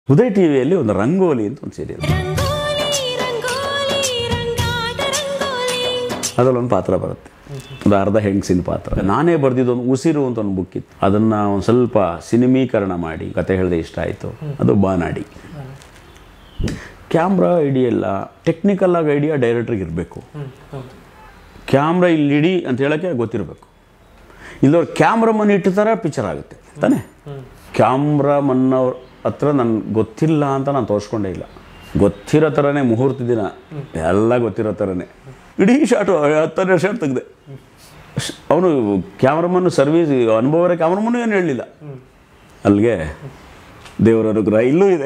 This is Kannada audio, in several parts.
ಉದಯ್ ಟಿ ವಿಯಲ್ಲಿ ಒಂದು ರಂಗೋಲಿ ಅಂತ ಒಂದು ಸೀರಿಯಲ್ ರಂಗೋಲಿ ರಂಗೋಲಿ ರಂಗಾಟ ರಂಗೋಲಿ ಅದರಲ್ಲಿ ಒಂದು ಪಾತ್ರ ಬರುತ್ತೆ ಒಂದು ಅರ್ಧ ಹೆಂಗಸಿನ ಪಾತ್ರ ನಾನೇ ಬರೆದಿದ್ದು ಒಂದು ಉಸಿರು ಅಂತ ಒಂದು ಬುಕ್ ಇತ್ತು ಅದನ್ನು ಒಂದು ಸ್ವಲ್ಪ ಸಿನಿಮೀಕರಣ ಮಾಡಿ ಕತೆ ಹೇಳಿದೆ ಇಷ್ಟ ಆಯಿತು ಅದು ಬಾನಾಡಿ ಕ್ಯಾಮ್ರಾ ಐಡಿಯಾ ಇಲ್ಲ ಟೆಕ್ನಿಕಲ್ ಆಗಿ ಐಡಿಯಾ ಡೈರೆಕ್ಟ್ರಿಗೆ ಇರಬೇಕು ಕ್ಯಾಮ್ರಾ ಇಲ್ಲಿ ಇಡಿ ಅಂತ ಹೇಳೋಕ್ಕೆ ಗೊತ್ತಿರಬೇಕು ಇಲ್ಲವ್ರು ಕ್ಯಾಮ್ರಾಮನ್ ಇಟ್ಟಿರ್ತಾರೆ ಪಿಕ್ಚರ್ ಆಗುತ್ತೆ ತಾನೇ ಕ್ಯಾಮ್ರಾಮನ್ನವ್ರ ಹತ್ರ ನನ್ಗೆ ಗೊತ್ತಿಲ್ಲ ಅಂತ ನಾನು ತೋರಿಸ್ಕೊಂಡೇ ಇಲ್ಲ ಗೊತ್ತಿರೋ ಥರನೇ ಮುಹೂರ್ತ ದಿನ ಎಲ್ಲ ಗೊತ್ತಿರೋ ಥರನೇ ಇಡೀ ಶಾಟು ಹತ್ತನೇ ಶಾಟ್ ತೆಗೆದೆ ಅವನು ಕ್ಯಾಮ್ರಾಮನ್ ಸರ್ವೀಸ್ ಅನುಭವರ ಕ್ಯಾಮ್ರಾಮನ್ ಏನು ಹೇಳಲಿಲ್ಲ ಅಲ್ಲಿಗೆ ದೇವರ ಅನುಗ್ರಹ ಇಲ್ಲೂ ಇದೆ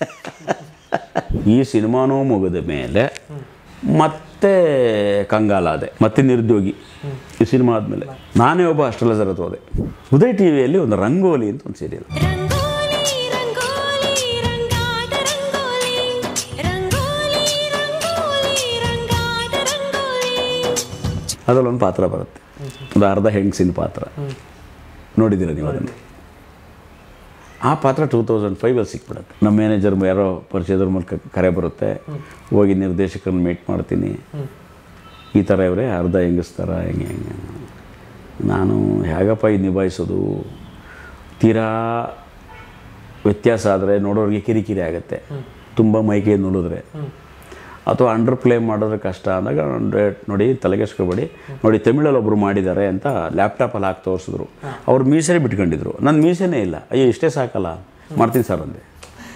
ಈ ಸಿನಿಮಾನೂ ಮುಗಿದ ಮೇಲೆ ಮತ್ತೆ ಕಂಗಾಲಾದೆ ಮತ್ತೆ ನಿರುದ್ಯೋಗಿ ಈ ಸಿನಿಮಾ ಆದಮೇಲೆ ನಾನೇ ಒಬ್ಬ ಅಷ್ಟೆಲ್ಲ ಹೋದೆ ಉದಯ್ ಟಿ ವಿಯಲ್ಲಿ ಒಂದು ರಂಗೋಲಿ ಅಂತ ಒಂದು ಸೀರಿಯಲ್ ರಂಗೋಲಿ ರಂಗೋಲಿ ರಂಗಾಟ ರಂಗೋಲಿ ರಂಗೋಲಿ ರಂಗೋಲಿ ರಂಗಾಟ ರಂಗೋಲಿ ಅದರಲ್ಲಿ ಒಂದು ಪಾತ್ರ ಬರುತ್ತೆ ಒಂದು ಅರ್ಧ ಹೆಂಗಸಿನ ಪಾತ್ರ ನೋಡಿದ್ದೀರ ನೀವು ಅದನ್ನು ಆ ಪಾತ್ರ ಟೂ ತೌಸಂಡ್ ಫೈವಲ್ಲಿ ಸಿಕ್ಬಿಡುತ್ತೆ ನಮ್ಮ ಮ್ಯಾನೇಜರ್ ಯಾರೋ ಪರಿಚಯದ್ರ ಮೂಲಕ ಕರೆ ಬರುತ್ತೆ ಹೋಗಿ ನಿರ್ದೇಶಕರನ್ನ ಮೀಟ್ ಮಾಡ್ತೀನಿ ಈ ಥರ ಇವರೇ ಅರ್ಧ ಹೆಂಗಸ್ತಾರ ಹೆಂಗೆ ಹೆಂಗೆ ನಾನು ಹೇಗಪ್ಪ ಇದು ನಿಭಾಯಿಸೋದು ತೀರಾ ವ್ಯತ್ಯಾಸ ಆದರೆ ನೋಡೋರಿಗೆ ಕಿರಿಕಿರಿ ಆಗುತ್ತೆ ತುಂಬ ಮೈಕೈ ನುಳಿದ್ರೆ ಅಥವಾ ಅಂಡರ್ ಪ್ಲೇ ಮಾಡಿದ್ರೆ ಕಷ್ಟ ಅಂದಾಗ ಡೈರೆಕ್ಟ್ ನೋಡಿ ತಲೆಗೆಸ್ಕೊಬೇಡಿ ನೋಡಿ ತಮಿಳಲ್ಲಿ ಒಬ್ಬರು ಮಾಡಿದ್ದಾರೆ ಅಂತ ಲ್ಯಾಪ್ಟಾಪಲ್ಲಿ ಹಾಕಿ ತೋರಿಸಿದ್ರು ಅವ್ರು ಮೀಸೆ ಬಿಟ್ಕೊಂಡಿದ್ರು ನನ್ನ ಮೀಸೆನೇ ಇಲ್ಲ ಅಯ್ಯೋ ಇಷ್ಟೇ ಸಾಕಲ್ಲ ಮಾಡ್ತೀನಿ ಸರ್ ಅಂದೆ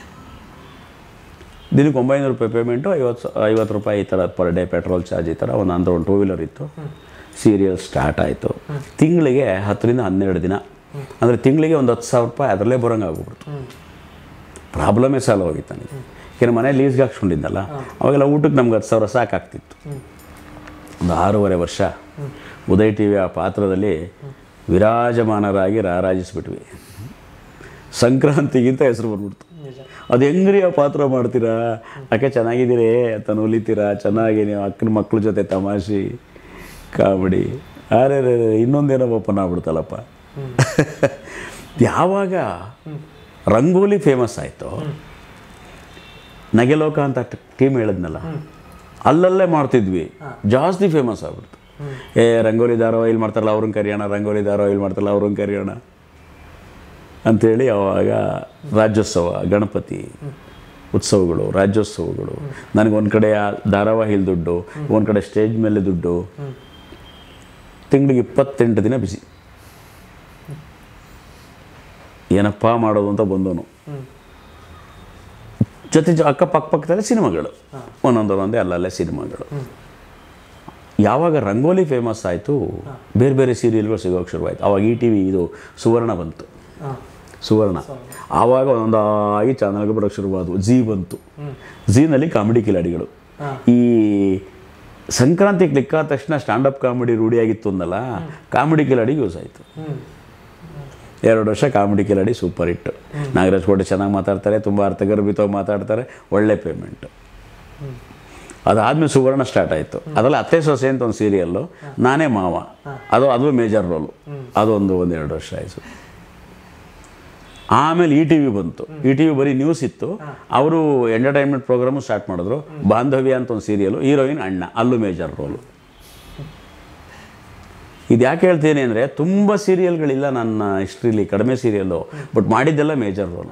ದಿನಕ್ಕೆ ಒಂಬೈನೂರು ರೂಪಾಯಿ ಪೇಮೆಂಟು ಐವತ್ತು ಸ- ಐವತ್ತು ರೂಪಾಯಿ ಈ ಥರ ಪರ್ ಡೇ ಪೆಟ್ರೋಲ್ ಚಾರ್ಜ್ ಈ ಥರ ಒಂದು ಅಂದ್ರೆ ಒಂದು ಟೂ ವೀಲರ್ ಇತ್ತು ಸೀರಿಯಲ್ ಸ್ಟಾರ್ಟ್ ಆಯಿತು ತಿಂಗಳಿಗೆ ಹತ್ತರಿಂದ ಹನ್ನೆರಡು ದಿನ ಅಂದರೆ ತಿಂಗಳಿಗೆ ಒಂದು ಹತ್ತು ಸಾವಿರ ರೂಪಾಯಿ ಅದರಲ್ಲೇ ಬರೋಂಗೆ ಆಗ್ಬಿಡ್ತು ಪ್ರಾಬ್ಲಮೇ ಸಾಲ ಹೋಗಿತ್ತು ನನಗೆ ಯಾಕೆಂದ್ರೆ ಮನೆ ಲೀಸ್ಗೆ ಹಾಕ್ಸ್ಕೊಂಡಿದ್ದಲ್ಲ ಅವಾಗೆಲ್ಲ ಊಟಕ್ಕೆ ನಮ್ಗೆ ಹತ್ತು ಸಾವಿರ ಸಾಕಾಗ್ತಿತ್ತು ಒಂದು ಆರೂವರೆ ವರ್ಷ ಉದಯ್ ಟಿ ವಿ ಆ ಪಾತ್ರದಲ್ಲಿ ವಿರಾಜಮಾನರಾಗಿ ರಾರಾಜಿಸ್ಬಿಟ್ವಿ ಸಂಕ್ರಾಂತಿಗಿಂತ ಹೆಸರು ಬಂದ್ಬಿಡ್ತು ಅದು ಹೆಂಗ್ರಿ ಆ ಪಾತ್ರ ಮಾಡ್ತೀರಾ ಅಕ್ಕೆ ಚೆನ್ನಾಗಿದ್ದೀರಿ ಅಂತ ನೂಲಿತೀರಾ ಚೆನ್ನಾಗಿ ನೀವು ಅಕ್ಕನ ಮಕ್ಳ ಜೊತೆ ತಮಾಷೆ ಕಾಮಿಡಿ ಅರೆ ರೇ ಇನ್ನೊಂದೇನೋ ಓಪನ್ ಆಗ್ಬಿಡ್ತಲ್ಲಪ್ಪ ಯಾವಾಗ ರಂಗೋಲಿ ಫೇಮಸ್ ಆಯಿತು ನಗೆಲೋಕ ಅಂತ ಟೀಮ್ ಹೇಳಿದ್ನಲ್ಲ ಅಲ್ಲಲ್ಲೇ ಮಾಡ್ತಿದ್ವಿ ಜಾಸ್ತಿ ಫೇಮಸ್ ಆಗ್ಬಿಡ್ತು ಏ ರಂಗೋಲಿ ಧಾರಾವಾಹಿಲ್ ಮಾಡ್ತಾರಲ್ಲ ಅವ್ರನ್ನ ಕರೆಯೋಣ ರಂಗೋಲಿ ಧಾರಾವಾಹಿಲ್ ಮಾಡ್ತಾರಲ್ಲ ಅವ್ರನ್ನ ಕರೆಯೋಣ ಅಂಥೇಳಿ ಅವಾಗ ರಾಜ್ಯೋತ್ಸವ ಗಣಪತಿ ಉತ್ಸವಗಳು ರಾಜ್ಯೋತ್ಸವಗಳು ನನಗೆ ಒಂದು ಕಡೆ ಆ ಧಾರಾವಾಹಿಲ್ ದುಡ್ಡು ಒಂದು ಕಡೆ ಸ್ಟೇಜ್ ಮೇಲೆ ದುಡ್ಡು ತಿಂಗಳಿಗೆ ಇಪ್ಪತ್ತೆಂಟು ದಿನ ಬಿಸಿ ಏನಪ್ಪ ಮಾಡೋದು ಅಂತ ಬಂದವನು ಜೊತೆ ಜೊ- ಅಕ್ಕ ಪಕ್ಕ ಪಕ್ಕದಲ್ಲೇ ಸಿನಿಮಾಗಳು ಒಂದೊಂದು ಒಂದೊಂದೇ ಅಲ್ಲಲ್ಲೇ ಸಿನಿಮಾಗಳು ಯಾವಾಗ ರಂಗೋಲಿ ಫೇಮಸ್ ಆಯಿತು ಬೇರೆ ಬೇರೆ ಸೀರಿಯಲ್ಗಳು ಸಿಗೋಕ್ಕೆ ಶುರುವಾಯಿತು ಅವಾಗ ಈ ಟಿ ವಿ ಇದು ಸುವರ್ಣ ಬಂತು ಸುವರ್ಣ ಆವಾಗ ಒಂದೊಂದಾಗಿ ಚಾನಲ್ಗೆ ಬರೋಕ್ಕೆ ಶುರುವಾದವು ಜಿ ಬಂತು ಝೀನಲ್ಲಿ ಕಾಮಿಡಿ ಕಿಲಾಡಿಗಳು ಈ ಸಂಕ್ರಾಂತಿ ಕ್ಲಿಕ್ ಆದ ತಕ್ಷಣ ಸ್ಟ್ಯಾಂಡಪ್ ಕಾಮಿಡಿ ರೂಢಿಯಾಗಿತ್ತು ಅಂದಲ್ಲ ಕಾಮಿಡಿ ಕಿಲಾಡಿಗೆ ಯೂಸ್ ಆಯಿತು ಎರಡು ವರ್ಷ ಕಾಮಿಡಿ ಕಿಲಾಡಿ ಸೂಪರ್ ಹಿಟ್ ನಾಗರಾಜ್ ಕೋಟೆ ಚೆನ್ನಾಗಿ ಮಾತಾಡ್ತಾರೆ ತುಂಬ ಅರ್ಥಗರ್ಭಿತವಾಗಿ ಮಾತಾಡ್ತಾರೆ ಒಳ್ಳೆ ಪೇಮೆಂಟ್ ಅದಾದ್ಮೇಲೆ ಸುವರ್ಣ ಸ್ಟಾರ್ಟ್ ಆಯಿತು ಅದರಲ್ಲಿ ಅತ್ತೆ ಸೊಸೆ ಅಂತ ಒಂದು ಸೀರಿಯಲ್ಲು ನಾನೇ ಮಾವ ಅದು ಅದು ಮೇಜರ್ ರೋಲು ಅದೊಂದು ಒಂದೆರಡು ವರ್ಷ ಆಯಿತು ಆಮೇಲೆ ಇ ಟಿ ವಿ ಬಂತು ಇ ಟಿ ವಿ ಬರೀ ನ್ಯೂಸ್ ಇತ್ತು ಅವರು ಎಂಟರ್ಟೈನ್ಮೆಂಟ್ ಪ್ರೋಗ್ರಾಮು ಸ್ಟಾರ್ಟ್ ಮಾಡಿದ್ರು ಬಾಂಧವ್ಯ ಅಂತ ಒಂದು ಸೀರಿಯಲು ಹೀರೋಯಿನ್ ಅಣ್ಣ ಅಲ್ಲೂ ಮೇಜರ್ ರೋಲು ಇದು ಯಾಕೆ ಹೇಳ್ತೀನಿ ಅಂದರೆ ತುಂಬ ಸೀರಿಯಲ್ಗಳಿಲ್ಲ ನನ್ನ ಹಿಸ್ಟ್ರಿಲಿ ಕಡಿಮೆ ಸೀರಿಯಲ್ಲು ಬಟ್ ಮಾಡಿದ್ದೆಲ್ಲ ಮೇಜರ್ ರೋಲ್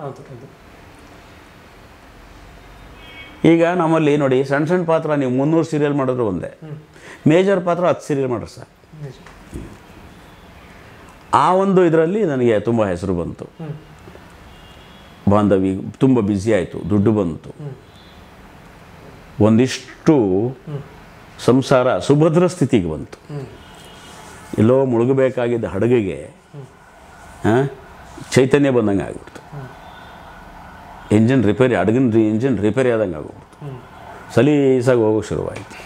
ಈಗ ನಮ್ಮಲ್ಲಿ ನೋಡಿ ಸಣ್ಣ ಸಣ್ಣ ಪಾತ್ರ ನೀವು ಮುನ್ನೂರು ಸೀರಿಯಲ್ ಮಾಡಿದ್ರು ಒಂದೇ ಮೇಜರ್ ಪಾತ್ರ ಹತ್ತು ಸೀರಿಯಲ್ ಮಾಡ್ರಿ ಸರ್ ಆ ಒಂದು ಇದರಲ್ಲಿ ನನಗೆ ತುಂಬ ಹೆಸರು ಬಂತು ಬಾಂಧವಿ ತುಂಬ ಬ್ಯುಸಿ ಆಯಿತು ದುಡ್ಡು ಬಂತು ಒಂದಿಷ್ಟು ಸಂಸಾರ ಸುಭದ್ರ ಸ್ಥಿತಿಗೆ ಬಂತು ಎಲ್ಲೋ ಮುಳುಗಬೇಕಾಗಿದ್ದ ಹಡಗಿಗೆ ಆ, ಚೈತನ್ಯ ಬಂದಂಗೆ ಆಗ್ಬಿಡ್ತು ಇಂಜಿನ್ ರಿಪೇರಿ ಹಡಗಿನ ರಿ ಇಂಜಿನ್ ರಿಪೇರಿ ಆದಂಗೆ ಆಗೋಗ್ಬಿಡ್ತು ಸಲೀಸಾಗಿ ಹೋಗೋಕೆ ಶುರುವಾಯಿತು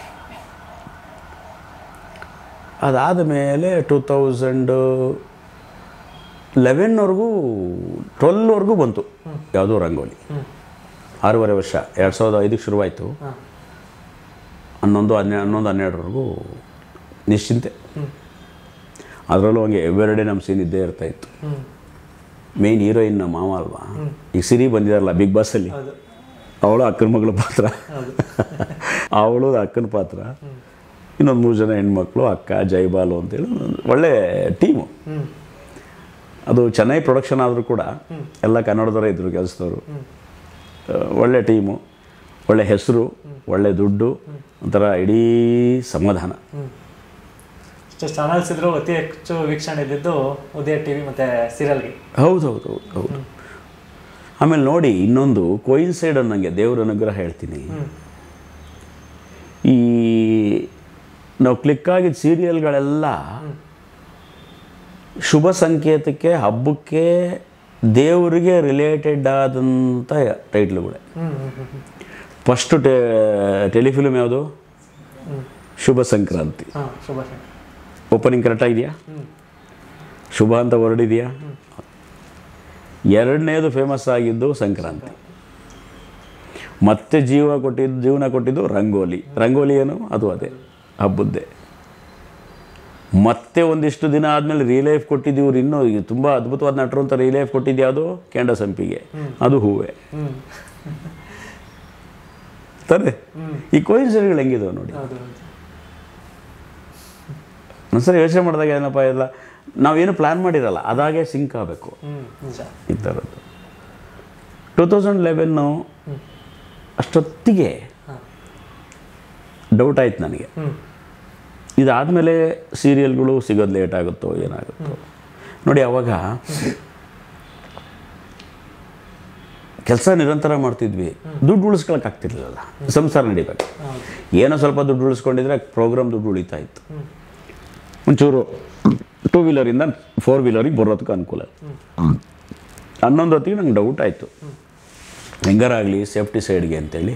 ಅದಾದ ಮೇಲೆ ಟೂ ತೌಸಂಡ್ ಲೆವೆನ್ವರೆಗೂ ಟ್ವೆಲ್ವರೆಗೂ ಬಂತು ಯಾವುದೋ ರಂಗೋಲಿ ಆರೂವರೆ ವರ್ಷ ಎರಡು ಸಾವಿರದ ಐದಕ್ಕೆ ಶುರುವಾಯಿತು ಹನ್ನೊಂದು ಹನ್ನೆ ಹನ್ನೊಂದು ಹನ್ನೆರಡರವರೆಗೂ ನಿಶ್ಚಿಂತೆ ಅದರಲ್ಲೂ ಹಂಗೆ ಎವ್ರಿಡೇ ನಮ್ಮ ಸೀನ್ ಇದ್ದೇ ಇರ್ತಾಯಿತ್ತು ಮೇನ್ ಹೀರೋಯಿನ್ ನಮ್ಮ ಮಾವ ಅಲ್ವಾ ಈಗ ಸಿರಿ ಬಂದಿದಾರಲ್ಲ ಬಿಗ್ ಬಾಸಲ್ಲಿ ಹೌದು ಅವಳು ಅಕ್ಕನ ಮಗಳ ಪಾತ್ರ ಹೌದು ಅವಳು ಅಕ್ಕನ ಪಾತ್ರ ಇನ್ನೊಂದು ಮೂರು ಜನ ಹೆಣ್ಮಕ್ಳು ಅಕ್ಕ ಜೈಬಾಲು ಅಂತೇಳಿ ಒಂದು ಒಳ್ಳೆ ಟೀಮು ಹ್ಮ್ ಅದು ಚೆನ್ನೈ ಪ್ರೊಡಕ್ಷನ್ ಆದರೂ ಕೂಡ ಎಲ್ಲ ಕನ್ನಡದವರೇ ಇದ್ದರು ಕೆಲಸದವರು ಒಳ್ಳೆ ಟೀಮು ಒಳ್ಳೆ ಹೆಸರು ಒಳ್ಳೆ ದುಡ್ಡು ಒಂಥರ ಇಡೀ ಸಮಾಧಾನ ಇಷ್ಟು ಚಾನಲ್ಸ್ ಇದ್ರು ಅತಿ ಹೆಚ್ಚು ವೀಕ್ಷಣೆ ಇದ್ದಿದ್ದು ಉದಯ ಟಿವಿ ಮತ್ತೆ ಸೀರಿಯಲ್ಗೆ ಹೌದು ಹೌದು ಹೌದು ಹೌದು ಆಮೇಲೆ ನೋಡಿ ಇನ್ನೊಂದು ಕೋಯಿನ್ಸೈಡ್ ಅನ್ನಂಗೆ ದೇವರ ಅನುಗ್ರಹ ಹೇಳ್ತೀನಿ ಈ ನಾವು ಕ್ಲಿಕ್ ಆಗಿದ್ದ ಸೀರಿಯಲ್ಗಳೆಲ್ಲ ಶುಭ ಸಂಕೇತಕ್ಕೆ ಹಬ್ಬಕ್ಕೆ ದೇವರಿಗೆ ರಿಲೇಟೆಡ್ ಆದಂಥ ಟೈಟ್ಲುಗಳೇ ಹ್ಮ್ ಹ್ಮ್ ಹ್ಮ್ ಹ್ಮ್ ಫಸ್ಟು ಟೆ ಟೆಲಿಫಿಲ್ಮ್ ಯಾವುದು ಶುಭ ಸಂಕ್ರಾಂತಿ ಹಾಂ ಶುಭಾಶಯ ಓಪನಿಂಗ್ ಕರೆಕ್ಟಾಗಿದೆಯಾ ಶುಭ ಅಂತ ಹೊರಡಿದೆಯಾ ಎರಡನೇದು ಫೇಮಸ್ ಆಗಿದ್ದು ಸಂಕ್ರಾಂತಿ ಮತ್ತೆ ಜೀವ ಕೊಟ್ಟಿದ್ದು ಜೀವನ ಕೊಟ್ಟಿದ್ದು ರಂಗೋಲಿ ರಂಗೋಲಿ ಏನು ಅದು ಅದೇ ಹಬ್ಬದ್ದೇ ಮತ್ತೆ ಒಂದಿಷ್ಟು ದಿನ ಆದಮೇಲೆ ರೀಲೈಫ್ ಕೊಟ್ಟಿದ್ದು ಇವ್ರು ಇನ್ನೂ ತುಂಬ ಅದ್ಭುತವಾದ ನಟರು ಅಂತ ರೀಲೈಫ್ ಕೊಟ್ಟಿದ್ದು ಯಾವುದು ಕೆಂಡ ಸಂಪಿಗೆ ಅದು ಹೂವೆ ಹ್ಮ್ ತಾನೆ ಈ ಕೋಯಿನ್ಸಿಡೆಂಟ್ಗಳು ಹೆಂಗಿದಾವೆ ನೋಡಿ ಹೌದು ಹೌದು ಒಂದ್ಸರಿ ಯೋಚನೆ ಮಾಡಿದಾಗ ಏನಪ್ಪ ಇಲ್ಲ ನಾವೇನು ಪ್ಲ್ಯಾನ್ ಮಾಡಿರಲ್ಲ ಅದಾಗೆ ಸಿಂಕ್ ಆಗಬೇಕು ಹ್ಮ್ ನಿಜ ಈ ಥರದ್ದು ಟೂ ತೌಸಂಡ್ ಲೆವೆನ್ನು ಅಷ್ಟೊತ್ತಿಗೆ ಹಾಂ ಡೌಟ್ ಆಯ್ತು ನನಗೆ ಹ್ಮ್ ಇದಾದಮೇಲೆ ಸೀರಿಯಲ್ಗಳು ಸಿಗೋದು ಲೇಟ್ ಆಗುತ್ತೋ ಏನಾಗುತ್ತೋ ನೋಡಿ ಅವಾಗ ಕೆಲಸ ನಿರಂತರ ಮಾಡ್ತಿದ್ವಿ ದುಡ್ಡು ಉಳಿಸ್ಕೊಳಕ್ಕೆ ಆಗ್ತಿರ್ಲಿಲ್ಲ ಸಂಸಾರ ನಡಿಬೇಕು ಹೌದು ಏನೋ ಸ್ವಲ್ಪ ದುಡ್ಡು ಉಳಿಸ್ಕೊಂಡಿದ್ರೆ ಪ್ರೋಗ್ರಾಮ್ ದುಡ್ಡು ಉಳಿತಾ ಇತ್ತು ಹ್ಮ್ ಒಂಚೂರು ಟೂ ವೀಲರಿಂದ ಫೋರ್ ವೀಲರಿಗೆ ಬರೋದಕ್ಕೆ ಅನುಕೂಲ ಹನ್ನೊಂದು ಹೊತ್ತಿಗೆ ನಂಗೆ ಡೌಟ್ ಆಯಿತು ಹೆಂಗಾರಾಗಲಿ ಸೇಫ್ಟಿ ಸೈಡ್ಗೆ ಅಂತೇಳಿ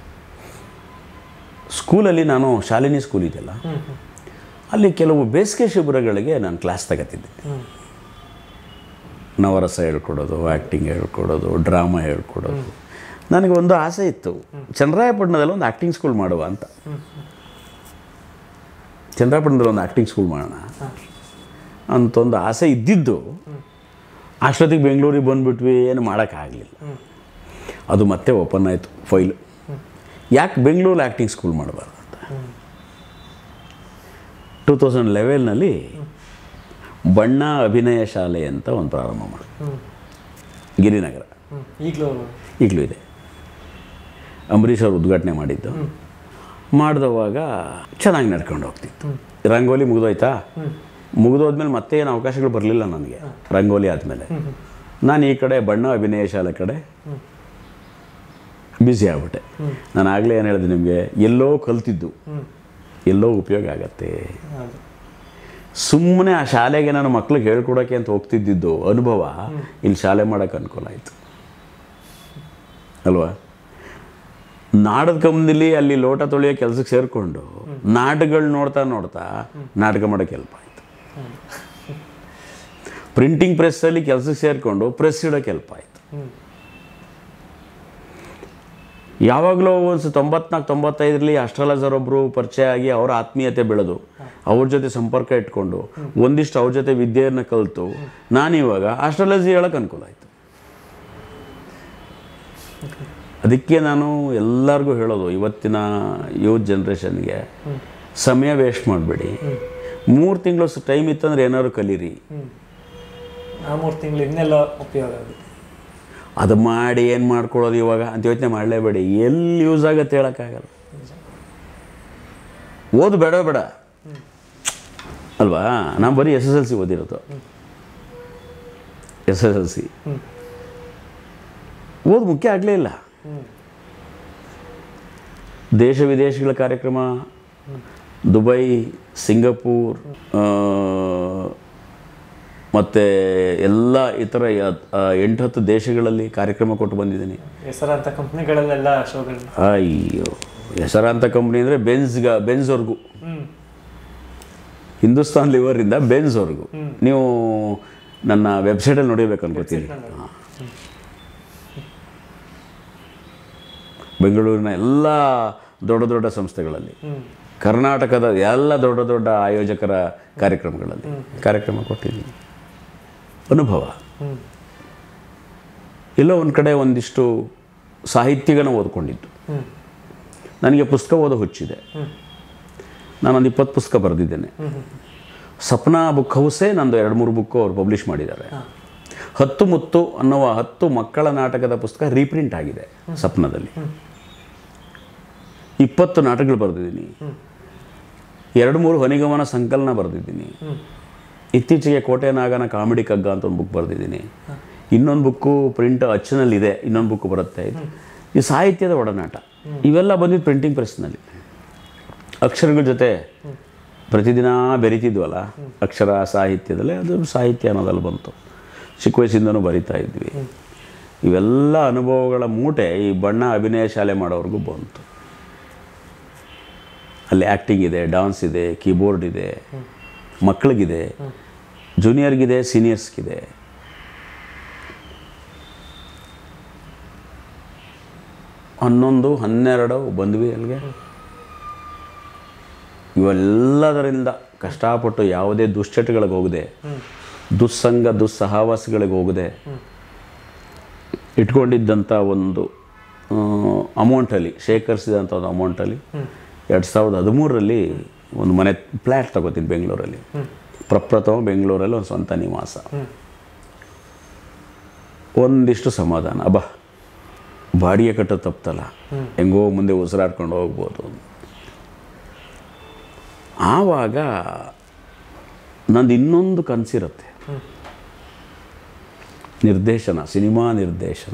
ಸ್ಕೂಲಲ್ಲಿ ನಾನು ಶಾಲಿನಿ ಸ್ಕೂಲ್ ಇದೆಯಲ್ಲ ಹ್ಮ್ ಹ್ಮ್ ಅಲ್ಲಿ ಕೆಲವು ಬೇಸಿಗೆ ಶಿಬಿರಗಳಿಗೆ ನಾನು ಕ್ಲಾಸ್ ತಗೋತಿದ್ದೆ ಹ್ಮ್ ನವರಸ ಹೇಳ್ಕೊಡೋದು ಆ್ಯಕ್ಟಿಂಗ್ ಹೇಳ್ಕೊಡೋದು ಡ್ರಾಮಾ ಹೇಳ್ಕೊಡೋದು ನನಗೆ ಒಂದು ಆಸೆ ಇತ್ತು ಚಂದ್ರಾಯಪಟ್ಟಣದಲ್ಲಿ ಒಂದು ಆ್ಯಕ್ಟಿಂಗ್ ಸ್ಕೂಲ್ ಮಾಡುವ ಅಂತ ಚಂದ್ರಾಯಪಟ್ಟಣದಲ್ಲಿ ಒಂದು ಆ್ಯಕ್ಟಿಂಗ್ ಸ್ಕೂಲ್ ಮಾಡೋಣ ಅಂತ ಒಂದು ಆಸೆ ಇದ್ದಿದ್ದು ಅಷ್ಟೊತ್ತಿಗೆ ಬೆಂಗಳೂರಿಗೆ ಬಂದುಬಿಟ್ವಿ ಏನು ಮಾಡೋಕ್ಕಾಗಲಿಲ್ಲ ಅದು ಮತ್ತೆ ಓಪನ್ ಆಯಿತು ಫೈಲು ಯಾಕೆ ಬೆಂಗಳೂರಲ್ಲಿ ಆ್ಯಕ್ಟಿಂಗ್ ಸ್ಕೂಲ್ ಮಾಡಬಾರ್ದು ಅಂತ ಟೂ ತೌಸಂಡ್ ಲೆವೆಲ್ನಲ್ಲಿ ಬಣ್ಣ ಅಭಿನಯ ಶಾಲೆ ಅಂತ ಒಂದು ಪ್ರಾರಂಭ ಮಾಡಿ ಹ್ಮ್ ಗಿರಿನಗರ ಹ್ಮ್ ಈಗಲೂ ಈಗಲೂ ಇದೆ ಅಂಬರೀಷ್ ಅವರು ಉದ್ಘಾಟನೆ ಮಾಡಿದ್ದು ಮಾಡಿದವಾಗ ಚೆನ್ನಾಗಿ ನಡ್ಕೊಂಡು ಹೋಗ್ತಿತ್ತು ರಂಗೋಲಿ ಮುಗಿದೋಯ್ತಾ ಮುಗಿದೋದ್ಮೇಲೆ ಮತ್ತೆ ಏನು ಅವಕಾಶಗಳು ಬರಲಿಲ್ಲ ನನಗೆ ರಂಗೋಲಿ ಆದಮೇಲೆ ನಾನು ಈ ಕಡೆ ಬಣ್ಣ ಅಭಿನಯ ಶಾಲೆ ಕಡೆ ಬ್ಯುಸಿ ಆಗ್ಬಿಟ್ಟೆ ನಾನು ಆಗಲೇ ಏನು ಹೇಳಿದೆ ನಿಮಗೆ ಎಲ್ಲೋ ಕಲ್ತಿದ್ದು ಹ್ಮ್ ಎಲ್ಲೋ ಉಪಯೋಗ ಆಗತ್ತೆ ಹೌದು ಸುಮ್ಮನೆ ಆ ಶಾಲೆಗೆ ನಾನು ಮಕ್ಳಿಗೆ ಹೇಳ್ಕೊಡೋಕ್ಕೆ ಅಂತ ಹೋಗ್ತಿದ್ದಿದ್ದು ಅನುಭವ ಇಲ್ಲಿ ಶಾಲೆ ಮಾಡೋಕ್ಕೆ ಅನುಕೂಲ ಆಯಿತು ಅಲ್ವಾ ನಾಟಕ ಕಂಪ್ನಿಲಿ ಅಲ್ಲಿ ಲೋಟ ತೊಳೆಯೋ ಕೆಲಸಕ್ಕೆ ಸೇರಿಕೊಂಡು ನಾಟಕಗಳು ನೋಡ್ತಾ ನೋಡ್ತಾ ನಾಟಕ ಮಾಡೋಕ್ಕೆ ಹೆಲ್ಪ್ ಆಯಿತು ಪ್ರಿಂಟಿಂಗ್ ಪ್ರೆಸ್ಸಲ್ಲಿ ಕೆಲಸಕ್ಕೆ ಸೇರಿಕೊಂಡು ಪ್ರೆಸ್ ಇಡೋಕ್ಕೆ ಹೆಲ್ಪ್ ಆಯಿತು ಹ್ಮ್ ಯಾವಾಗಲೂ ಒಂದು ತೊಂಬತ್ನಾಲ್ಕು ತೊಂಬತ್ತೈದರಲ್ಲಿ ಅಸ್ಟ್ರಾಲಜರ್ ಒಬ್ಬರು ಪರಿಚಯ ಆಗಿ ಅವರ ಆತ್ಮೀಯತೆ ಬೆಳೆದು ಅವ್ರ ಜೊತೆ ಸಂಪರ್ಕ ಇಟ್ಕೊಂಡು ಒಂದಿಷ್ಟು ಅವ್ರ ಜೊತೆ ವಿದ್ಯೆಯನ್ನು ಕಲಿತು ನಾನಿವಾಗ ಅಸ್ಟ್ರಾಲಜಿ ಹೇಳೋಕೆ ಅನುಕೂಲ ಆಯಿತು ಅದಕ್ಕೆ ನಾನು ಎಲ್ಲರಿಗೂ ಹೇಳೋದು ಇವತ್ತಿನ ಯೂತ್ ಜನ್ರೇಷನ್ಗೆ ಸಮಯ ವೇಸ್ಟ್ ಮಾಡಬೇಡಿ ಮೂರು ತಿಂಗಳು ಟೈಮ್ ಇತ್ತಂದ್ರೆ ಏನಾದ್ರು ಕಲೀರಿ ಹ್ಮ್ ಆ ಮೂರು ತಿಂಗಳು ಇನ್ನೆಲ್ಲ ಉಪಯೋಗ ಆಗುತ್ತೆ ಅದು ಮಾಡಿ ಏನು ಮಾಡ್ಕೊಳ್ಳೋದು ಇವಾಗ ಅಂತ ಯೋಚನೆ ಮಾಡಲೇಬೇಡಿ ಎಲ್ಲಿ ಯೂಸ್ ಆಗುತ್ತೆ ಹೇಳೋಕ್ಕಾಗಲ್ಲ ಓದು ಬೇಡ ಬೇಡ ಅಲ್ವಾ ನಾನು ಬರೀ ಎಸ್ ಎಸ್ ಎಲ್ ಸಿ ಓದಿರೋದು ಎಸ್ ಎಸ್ ಎಲ್ ಸಿ ಹ್ಮ್ ಓದು ಮುಖ್ಯ ಆಗಲೇ ಇಲ್ಲ ಹ್ಮ್ ದೇಶ ವಿದೇಶಗಳ ಕಾರ್ಯಕ್ರಮ ದುಬೈ ಸಿಂಗಪೂರ್ ಆ, ಮತ್ತು ಎಲ್ಲ ಇತರ ಯ- ಆ, ಎಂಟು ಹತ್ತು ದೇಶಗಳಲ್ಲಿ ಕಾರ್ಯಕ್ರಮ ಕೊಟ್ಟು ಬಂದಿದ್ದೀನಿ ಹೆಸರಾಂತ ಕಂಪ್ನಿಗಳಲ್ಲೆಲ್ಲ ಶೋಗಳು ಅಯ್ಯೋ ಹೆಸರಾಂತ ಕಂಪ್ನಿ ಅಂದರೆ ಬೆನ್ಸ್ಗ ಬೆನ್ಸ್ವರೆಗೂ ಹ್ಮ್ ಹಿಂದೂಸ್ತಾನ್ ಲಿವರಿಂದ ಬೆನ್ಸ್ವರೆಗೂ ನೀವು ನನ್ನ ವೆಬ್ಸೈಟಲ್ಲಿ ನೋಡಿರ್ಬೇಕು ಅನ್ಕೋತೀನಿ ಹಾಂ ಬೆಂಗಳೂರಿನ ಎಲ್ಲ ದೊಡ್ಡ ದೊಡ್ಡ ಸಂಸ್ಥೆಗಳಲ್ಲಿ ಹ್ಮ್ ಕರ್ನಾಟಕದ ಎಲ್ಲ ದೊಡ್ಡ ದೊಡ್ಡ ಆಯೋಜಕರ ಕಾರ್ಯಕ್ರಮಗಳಲ್ಲಿ ಕಾರ್ಯಕ್ರಮ ಕೊಟ್ಟಿದ್ದೀನಿ ಅನುಭವ ಹ್ಮ್ ಎಲ್ಲೋ ಒಂದು ಕಡೆ ಒಂದಿಷ್ಟು ಸಾಹಿತ್ಯಗನ ಓದ್ಕೊಂಡಿದ್ದು ಹ್ಮ್ ನನಗೆ ಪುಸ್ತಕ ಓದೋ ಹುಚ್ಚಿದೆ ನಾನೊಂದು ಇಪ್ಪತ್ತು ಪುಸ್ತಕ ಬರೆದಿದ್ದೇನೆ ಸಪ್ನಾ ಬುಕ್ ಹೌಸೇ ನಂದು ಎರಡು ಮೂರು ಬುಕ್ಕು ಅವ್ರು ಪಬ್ಲಿಷ್ ಮಾಡಿದ್ದಾರೆ ಹತ್ತು ಮುತ್ತು ಅನ್ನುವ ಹತ್ತು ಮಕ್ಕಳ ನಾಟಕದ ಪುಸ್ತಕ ರೀಪ್ರಿಂಟ್ ಆಗಿದೆ ಸಪ್ನದಲ್ಲಿ ಇಪ್ಪತ್ತು ನಾಟಕಗಳು ಬರೆದಿದ್ದೀನಿ ಎರಡು ಮೂರು ಹೊನಿಗಮನ ಸಂಕಲನ ಬರೆದಿದ್ದೀನಿ ಇತ್ತೀಚೆಗೆ ಕೋಟೆ ನಾಗನ ಕಾಮಿಡಿ ಕಗ್ಗ ಅಂತ ಒಂದು ಬುಕ್ ಬರೆದಿದ್ದೀನಿ ಇನ್ನೊಂದು ಬುಕ್ಕು ಪ್ರಿಂಟ್ ಅಚ್ಚಿನಲ್ಲಿದೆ ಇನ್ನೊಂದು ಬುಕ್ ಬರುತ್ತೆ ಈ ಸಾಹಿತ್ಯದ ಒಡನಾಟ ಇವೆಲ್ಲ ಬಂದಿದ್ದು ಪ್ರಿಂಟಿಂಗ್ ಪ್ರೆಸ್ನಲ್ಲಿ ಅಕ್ಷರಗಳ ಜೊತೆ ಪ್ರತಿದಿನ ಬೆರಿತಿದ್ವಲ್ಲ ಅಕ್ಷರ ಸಾಹಿತ್ಯದಲ್ಲೇ ಅದು ಸಾಹಿತ್ಯ ಅನ್ನೋದಲ್ಲಿ ಬಂತು ಚಿಕ್ಕ ವಯಸ್ಸಿಂದನೂ ಬರಿತಾ ಇದ್ವಿ ಇವೆಲ್ಲ ಅನುಭವಗಳ ಮೂಟೆ ಈ ಬಣ್ಣ ಅಭಿನಯ ಶಾಲೆ ಮಾಡೋವ್ರಿಗೂ ಬಂತು ಅಲ್ಲಿ ಆ್ಯಕ್ಟಿಂಗ್ ಇದೆ ಡಾನ್ಸ್ ಇದೆ ಕೀಬೋರ್ಡ್ ಇದೆ ಮಕ್ಕಳಿಗಿದೆ ಜೂನಿಯರ್ಗಿದೆ ಸೀನಿಯರ್ಸ್ಗಿದೆ ಹನ್ನೊಂದು ಹನ್ನೆರಡು ಬಂದ್ವಿ ಅಲ್ಲಿಗೆ ಇವೆಲ್ಲದರಿಂದ ಕಷ್ಟಪಟ್ಟು ಯಾವುದೇ ದುಶ್ಚಟಗಳಿಗೆ ಹೋಗದೆ ದುಸ್ಸಂಗ ದುಸ್ಸಹವಾಸಗಳಿಗೆ ಹೋಗದೆ ಇಟ್ಕೊಂಡಿದ್ದಂಥ ಒಂದು ಅಮೌಂಟಲ್ಲಿ ಶೇಖರಿಸಿದಂಥ ಒಂದು ಅಮೌಂಟಲ್ಲಿ ಎರಡು ಸಾವಿರದ ಹದಿಮೂರರಲ್ಲಿ ಒಂದು ಮನೆ ಫ್ಲ್ಯಾಟ್ ತಗೋತೀನಿ ಬೆಂಗಳೂರಲ್ಲಿ ಪ್ರಪ್ರಥಮ ಬೆಂಗಳೂರಲ್ಲಿ ಒಂದು ಸ್ವಂತ ನಿವಾಸ ಒಂದಿಷ್ಟು ಸಮಾಧಾನ ಅಬ್ಬಾ ಬಾಡಿಗೆ ಕಟ್ಟೋದು ತಪ್ಪಲ್ಲ ಹೆಂಗೋ ಮುಂದೆ ಉಸಿರಾಡ್ಕೊಂಡು ಹೋಗ್ಬೋದು ಆವಾಗ ನಂದು ಇನ್ನೊಂದು ಕನಸಿರುತ್ತೆ ನಿರ್ದೇಶನ ಸಿನಿಮಾ ನಿರ್ದೇಶನ